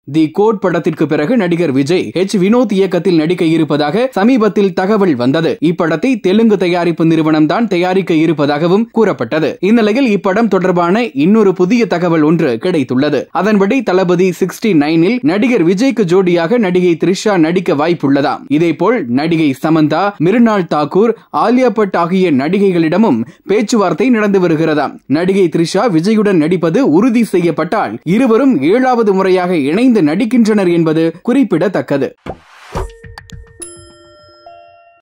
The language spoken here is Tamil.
தி கோட் படத்திற்கு பிறகு நடிகர் விஜய் ஹெச் வினோத் இயக்கத்தில் நடிக்க இருப்பதாக சமீபத்தில் தகவல் வந்தது இப்படத்தை தெலுங்கு தயாரிப்பு நிறுவனம் தான் தயாரிக்க இருப்பதாகவும் கூறப்பட்டது இந்நிலையில் இப்படம் தொடர்பான இன்னொரு புதிய தகவல் ஒன்று கிடைத்துள்ளது அதன்படி தளபதி சிக்ஸ்டி நைனில் நடிகர் விஜய்க்கு ஜோடியாக நடிகை த்ரிஷா நடிக்க வாய்ப்புள்ளதாம் இதேபோல் நடிகை சமந்தா மிருனால் தாக்கூர் ஆலியா பட் ஆகிய நடிகைகளிடமும் பேச்சுவார்த்தை நடந்து வருகிறதாம் நடிகை த்ரிஷா விஜயுடன் நடிப்பது உறுதி செய்யப்பட்டால் இருவரும் ஏழாவது முறையாக இணைந்து நடிக்கின்றனர் என்பது குறிப்பிடத்தக்கது